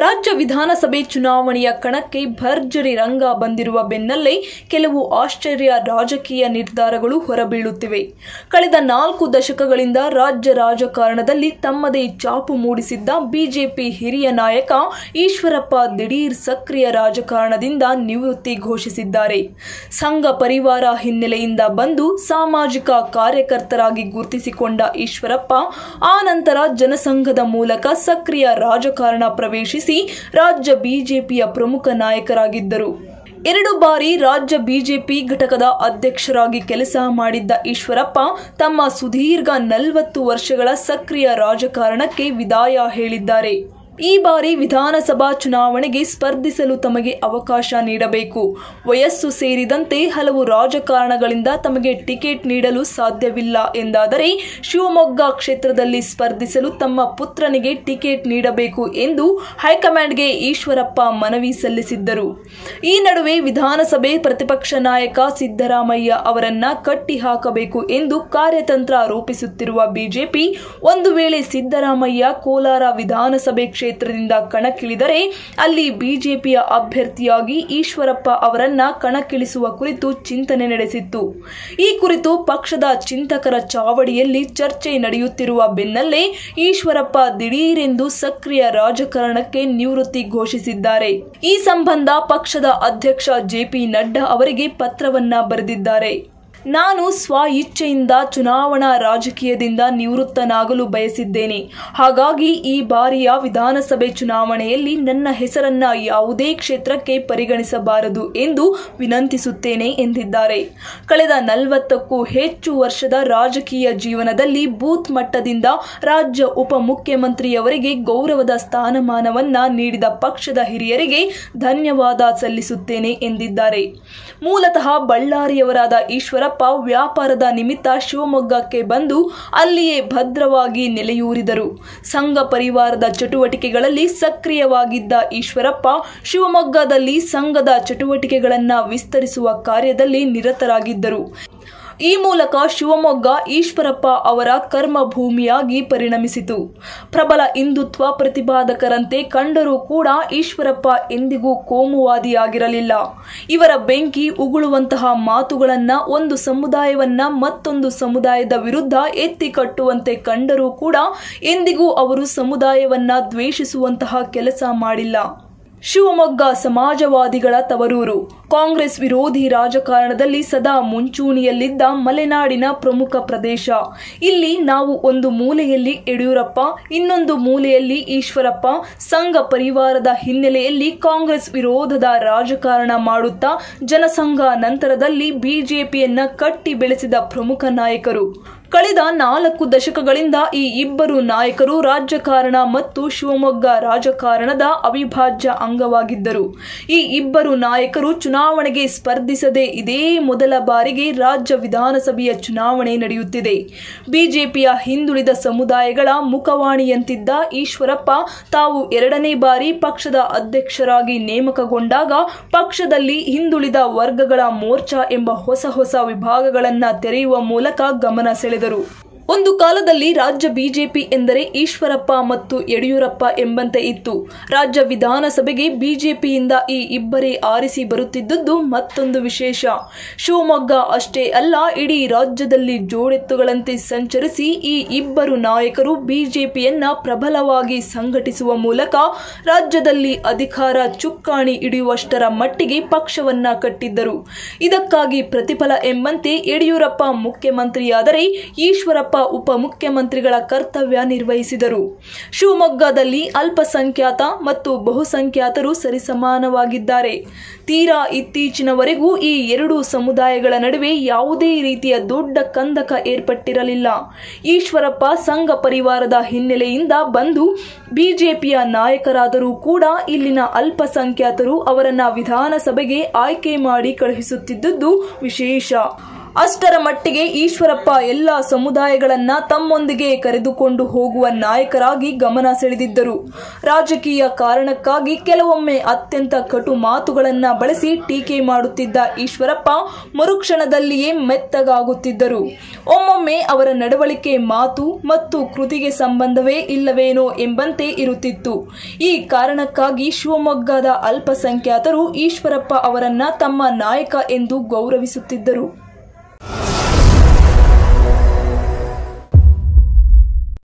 ರಾಜ್ಯ ವಿಧಾನಸಭೆ ಚುನಾವಣೆಯ ಕಣಕ್ಕೆ ಭರ್ಜರಿ ರಂಗ ಬಂದಿರುವ ಬೆನ್ನಲ್ಲೇ ಕೆಲವು ಆಶ್ಚರ್ಯ ರಾಜಕೀಯ ನಿರ್ಧಾರಗಳು ಹೊರಬೀಳುತ್ತಿವೆ ಕಳೆದ ನಾಲ್ಕು ದಶಕಗಳಿಂದ ರಾಜ್ಯ ರಾಜಕಾರಣದಲ್ಲಿ ತಮ್ಮದೇ ಚಾಪು ಮೂಡಿಸಿದ್ದ ಬಿಜೆಪಿ ಹಿರಿಯ ನಾಯಕ ಈಶ್ವರಪ್ಪ ದಿಢೀರ್ ಸಕ್ರಿಯ ರಾಜಕಾರಣದಿಂದ ನಿವೃತ್ತಿ ಘೋಷಿಸಿದ್ದಾರೆ ಸಂಘ ಪರಿವಾರ ಹಿನ್ನೆಲೆಯಿಂದ ಬಂದು ಸಾಮಾಜಿಕ ಕಾರ್ಯಕರ್ತರಾಗಿ ಗುರುತಿಸಿಕೊಂಡ ಈಶ್ವರಪ್ಪ ಆ ನಂತರ ಜನಸಂಘದ ಮೂಲಕ ಸಕ್ರಿಯ ರಾಜಕಾರಣ ಪ್ರವೇಶಿಸಿ ರಾಜ್ಯ ಬಿಜೆಪಿಯ ಪ್ರಮುಖ ನಾಯಕರಾಗಿದ್ದರು ಎರಡು ಬಾರಿ ರಾಜ್ಯ ಬಿಜೆಪಿ ಘಟಕದ ಅಧ್ಯಕ್ಷರಾಗಿ ಕೆಲಸ ಮಾಡಿದ್ದ ಈಶ್ವರಪ್ಪ ತಮ್ಮ ಸುದೀರ್ಘ ನಲವತ್ತು ವರ್ಷಗಳ ಸಕ್ರಿಯ ರಾಜಕಾರಣಕ್ಕೆ ವಿದಾಯ ಹೇಳಿದ್ದಾರೆ ಈ ಬಾರಿ ವಿಧಾನಸಭಾ ಚುನಾವಣೆಗೆ ಸ್ಪರ್ಧಿಸಲು ತಮಗೆ ಅವಕಾಶ ನೀಡಬೇಕು ವಯಸ್ಸು ಸೇರಿದಂತೆ ಹಲವು ರಾಜಕಾರಣಗಳಿಂದ ತಮಗೆ ಟಿಕೆಟ್ ನೀಡಲು ಸಾಧ್ಯವಿಲ್ಲ ಎಂದಾದರೆ ಶಿವಮೊಗ್ಗ ಕ್ಷೇತ್ರದಲ್ಲಿ ಸ್ಪರ್ಧಿಸಲು ತಮ್ಮ ಪುತ್ರನಿಗೆ ಟಿಕೆಟ್ ನೀಡಬೇಕು ಎಂದು ಹೈಕಮಾಂಡ್ಗೆ ಈಶ್ವರಪ್ಪ ಮನವಿ ಸಲ್ಲಿಸಿದ್ದರು ಈ ನಡುವೆ ವಿಧಾನಸಭೆ ಪ್ರತಿಪಕ್ಷ ನಾಯಕ ಸಿದ್ದರಾಮಯ್ಯ ಅವರನ್ನ ಕಟ್ಟಿ ಹಾಕಬೇಕು ಎಂದು ಕಾರ್ಯತಂತ್ರ ರೂಪಿಸುತ್ತಿರುವ ಬಿಜೆಪಿ ಒಂದು ವೇಳೆ ಸಿದ್ದರಾಮಯ್ಯ ಕೋಲಾರ ವಿಧಾನಸಭೆ ಕ್ಷೇತ್ರದಿಂದ ಕಣಕ್ಕಿಳಿದರೆ ಅಲ್ಲಿ ಬಿಜೆಪಿಯ ಅಭ್ಯರ್ಥಿಯಾಗಿ ಈಶ್ವರಪ್ಪ ಅವರನ್ನ ಕಣಕ್ಕಿಳಿಸುವ ಕುರಿತು ಚಿಂತನೆ ನಡೆಸಿತ್ತು ಈ ಕುರಿತು ಪಕ್ಷದ ಚಿಂತಕರ ಚಾವಡಿಯಲ್ಲಿ ಚರ್ಚೆ ನಡೆಯುತ್ತಿರುವ ಬೆನ್ನಲ್ಲೇ ಈಶ್ವರಪ್ಪ ದಿಢೀರೆಂದು ಸಕ್ರಿಯ ರಾಜಕಾರಣಕ್ಕೆ ನಿವೃತ್ತಿ ಘೋಷಿಸಿದ್ದಾರೆ ಈ ಸಂಬಂಧ ಪಕ್ಷದ ಅಧ್ಯಕ್ಷ ಜೆಪಿ ನಡ್ಡಾ ಅವರಿಗೆ ಪತ್ರವನ್ನ ಬರೆದಿದ್ದಾರೆ ನಾನು ಸ್ವ ಇಚ್ಛೆಯಿಂದ ಚುನಾವಣಾ ರಾಜಕೀಯದಿಂದ ನಿವೃತ್ತನಾಗಲು ಬಯಸಿದ್ದೇನೆ ಹಾಗಾಗಿ ಈ ಬಾರಿಯ ವಿಧಾನಸಭೆ ಚುನಾವಣೆಯಲ್ಲಿ ನನ್ನ ಹೆಸರನ್ನ ಯಾವುದೇ ಕ್ಷೇತ್ರಕ್ಕೆ ಪರಿಗಣಿಸಬಾರದು ಎಂದು ವಿನಂತಿಸುತ್ತೇನೆ ಎಂದಿದ್ದಾರೆ ಕಳೆದ ನಲವತ್ತಕ್ಕೂ ಹೆಚ್ಚು ವರ್ಷದ ರಾಜಕೀಯ ಜೀವನದಲ್ಲಿ ಬೂತ್ ಮಟ್ಟದಿಂದ ರಾಜ್ಯ ಉಪಮುಖ್ಯಮಂತ್ರಿಯವರಿಗೆ ಗೌರವದ ಸ್ಥಾನಮಾನವನ್ನ ನೀಡಿದ ಪಕ್ಷದ ಹಿರಿಯರಿಗೆ ಧನ್ಯವಾದ ಸಲ್ಲಿಸುತ್ತೇನೆ ಎಂದಿದ್ದಾರೆ ಮೂಲತಃ ಬಳ್ಳಾರಿಯವರಾದ ಈಶ್ವರಪ್ಪ ವ್ಯಾಪಾರದ ನಿಮಿತ್ತ ಶಿವಮೊಗ್ಗಕ್ಕೆ ಬಂದು ಅಲ್ಲಿಯೇ ಭದ್ರವಾಗಿ ನೆಲೆಯೂರಿದರು ಸಂಘ ಪರಿವಾರದ ಚಟುವಟಿಕೆಗಳಲ್ಲಿ ಸಕ್ರಿಯವಾಗಿದ್ದ ಈಶ್ವರಪ್ಪ ಶಿವಮೊಗ್ಗದಲ್ಲಿ ಸಂಘದ ಚಟುವಟಿಕೆಗಳನ್ನು ವಿಸ್ತರಿಸುವ ಕಾರ್ಯದಲ್ಲಿ ನಿರತರಾಗಿದ್ದರು ಈ ಮೂಲಕ ಶಿವಮೊಗ್ಗ ಈಶ್ವರಪ್ಪ ಅವರ ಕರ್ಮಭೂಮಿಯಾಗಿ ಪರಿಣಮಿಸಿತು ಪ್ರಬಲ ಹಿಂದುತ್ವ ಪ್ರತಿಪಾದಕರಂತೆ ಕಂಡರೂ ಕೂಡ ಈಶ್ವರಪ್ಪ ಎಂದಿಗೂ ಕೋಮುವಾದಿಯಾಗಿರಲಿಲ್ಲ ಇವರ ಬೆಂಕಿ ಉಗುಳುವಂತಹ ಮಾತುಗಳನ್ನ ಒಂದು ಸಮುದಾಯವನ್ನ ಮತ್ತೊಂದು ಸಮುದಾಯದ ವಿರುದ್ಧ ಎತ್ತಿ ಕಟ್ಟುವಂತೆ ಕಂಡರೂ ಕೂಡ ಎಂದಿಗೂ ಅವರು ಸಮುದಾಯವನ್ನ ದ್ವೇಷಿಸುವಂತಹ ಕೆಲಸ ಮಾಡಿಲ್ಲ ಶಿವಮೊಗ್ಗ ಸಮಾಜವಾದಿಗಳ ತವರೂರು ಕಾಂಗ್ರೆಸ್ ವಿರೋಧಿ ರಾಜಕಾರಣದಲ್ಲಿ ಸದಾ ಮುಂಚೂಣಿಯಲ್ಲಿದ್ದ ಮಲೆನಾಡಿನ ಪ್ರಮುಖ ಪ್ರದೇಶ ಇಲ್ಲಿ ನಾವು ಒಂದು ಮೂಲೆಯಲ್ಲಿ ಯಡಿಯೂರಪ್ಪ ಇನ್ನೊಂದು ಮೂಲೆಯಲ್ಲಿ ಈಶ್ವರಪ್ಪ ಸಂಘ ಪರಿವಾರದ ಹಿನ್ನೆಲೆಯಲ್ಲಿ ಕಾಂಗ್ರೆಸ್ ವಿರೋಧದ ರಾಜಕಾರಣ ಮಾಡುತ್ತಾ ಜನಸಂಘ ನಂತರದಲ್ಲಿ ಬಿಜೆಪಿಯನ್ನ ಕಟ್ಟಿ ಬೆಳೆಸಿದ ಪ್ರಮುಖ ನಾಯಕರು ಕಳೆದ ನಾಲ್ಕು ದಶಕಗಳಿಂದ ಈ ಇಬ್ಬರು ನಾಯಕರು ರಾಜಕಾರಣ ಮತ್ತು ಶಿವಮೊಗ್ಗ ರಾಜಕಾರಣದ ಅವಿಭಾಜ್ಯ ಅಂಗವಾಗಿದ್ದರು ಈ ಇಬ್ಬರು ನಾಯಕರು ಚುನಾವಣೆಗೆ ಸ್ಪರ್ಧಿಸದೆ ಇದೇ ಮೊದಲ ಬಾರಿಗೆ ರಾಜ್ಯ ವಿಧಾನಸಭೆಯ ಚುನಾವಣೆ ನಡೆಯುತ್ತಿದೆ ಬಿಜೆಪಿಯ ಹಿಂದುಳಿದ ಸಮುದಾಯಗಳ ಮುಖವಾಣಿಯಂತಿದ್ದ ಈಶ್ವರಪ್ಪ ತಾವು ಎರಡನೇ ಬಾರಿ ಪಕ್ಷದ ಅಧ್ಯಕ್ಷರಾಗಿ ನೇಮಕಗೊಂಡಾಗ ಪಕ್ಷದಲ್ಲಿ ಹಿಂದುಳಿದ ವರ್ಗಗಳ ಮೋರ್ಚಾ ಎಂಬ ಹೊಸ ಹೊಸ ವಿಭಾಗಗಳನ್ನು ತೆರೆಯುವ ಮೂಲಕ ಗಮನ ಸೆಳೆದರು ಒಂದು ಕಾಲದಲ್ಲಿ ರಾಜ್ಯ ಬಿಜೆಪಿ ಎಂದರೆ ಈಶ್ವರಪ್ಪ ಮತ್ತು ಯಡಿಯೂರಪ್ಪ ಎಂಬಂತೆ ಇತ್ತು ರಾಜ್ಯ ವಿಧಾನಸಭೆಗೆ ಬಿಜೆಪಿಯಿಂದ ಈ ಇಬ್ಬರೇ ಆರಿಸಿ ಬರುತ್ತಿದ್ದುದು ಮತ್ತೊಂದು ವಿಶೇಷ ಶಿವಮೊಗ್ಗ ಅಷ್ಟೇ ಅಲ್ಲ ಇಡೀ ರಾಜ್ಯದಲ್ಲಿ ಜೋಡೆತ್ತುಗಳಂತೆ ಸಂಚರಿಸಿ ಈ ಇಬ್ಬರು ನಾಯಕರು ಬಿಜೆಪಿಯನ್ನ ಪ್ರಬಲವಾಗಿ ಸಂಘಟಿಸುವ ಮೂಲಕ ರಾಜ್ಯದಲ್ಲಿ ಅಧಿಕಾರ ಚುಕ್ಕಾಣಿ ಹಿಡಿಯುವಷ್ಟರ ಮಟ್ಟಿಗೆ ಪಕ್ಷವನ್ನ ಕಟ್ಟಿದ್ದರು ಇದಕ್ಕಾಗಿ ಪ್ರತಿಫಲ ಎಂಬಂತೆ ಯಡಿಯೂರಪ್ಪ ಮುಖ್ಯಮಂತ್ರಿಯಾದರೆ ಈಶ್ವರಪ್ಪ ಉಪಮುಖ್ಯಮಂತ್ರಿಗಳ ಕರ್ತವ್ಯ ನಿರ್ವಹಿಸಿದರು ಶಿವಮೊಗ್ಗದಲ್ಲಿ ಅಲ್ಪಸಂಖ್ಯಾತ ಮತ್ತು ಬಹುಸಂಖ್ಯಾತರು ಸರಿಸಮಾನವಾಗಿದ್ದಾರೆ ತೀರಾ ಇತ್ತೀಚಿನವರೆಗೂ ಈ ಎರಡು ಸಮುದಾಯಗಳ ನಡುವೆ ಯಾವುದೇ ರೀತಿಯ ದೊಡ್ಡ ಕಂದಕ ಏರ್ಪಟ್ಟಿರಲಿಲ್ಲ ಈಶ್ವರಪ್ಪ ಸಂಘ ಪರಿವಾರದ ಹಿನ್ನೆಲೆಯಿಂದ ಬಂದು ಬಿಜೆಪಿಯ ನಾಯಕರಾದರೂ ಕೂಡ ಇಲ್ಲಿನ ಅಲ್ಪಸಂಖ್ಯಾತರು ಅವರನ್ನ ವಿಧಾನಸಭೆಗೆ ಆಯ್ಕೆ ಮಾಡಿ ಕಳುಹಿಸುತ್ತಿದ್ದುದು ವಿಶೇಷ ಅಷ್ಟರ ಮಟ್ಟಿಗೆ ಈಶ್ವರಪ್ಪ ಎಲ್ಲ ಸಮುದಾಯಗಳನ್ನ ತಮ್ಮೊಂದಿಗೆ ಕರೆದುಕೊಂಡು ಹೋಗುವ ನಾಯಕರಾಗಿ ಗಮನ ಸೆಳೆದಿದ್ದರು ರಾಜಕೀಯ ಕಾರಣಕ್ಕಾಗಿ ಕೆಲವೊಮ್ಮೆ ಅತ್ಯಂತ ಕಟು ಮಾತುಗಳನ್ನ ಬಳಸಿ ಟೀಕೆ ಮಾಡುತ್ತಿದ್ದ ಈಶ್ವರಪ್ಪ ಮರುಕ್ಷಣದಲ್ಲಿಯೇ ಮೆತ್ತಗಾಗುತ್ತಿದ್ದರು ಒಮ್ಮೊಮ್ಮೆ ಅವರ ನಡವಳಿಕೆ ಮಾತು ಮತ್ತು ಕೃತಿಗೆ ಸಂಬಂಧವೇ ಇಲ್ಲವೇನೋ ಎಂಬಂತೆ ಇರುತ್ತಿತ್ತು ಈ ಕಾರಣಕ್ಕಾಗಿ ಶಿವಮೊಗ್ಗದ ಅಲ್ಪಸಂಖ್ಯಾತರು ಈಶ್ವರಪ್ಪ ಅವರನ್ನ ತಮ್ಮ ನಾಯಕ ಎಂದು ಗೌರವಿಸುತ್ತಿದ್ದರು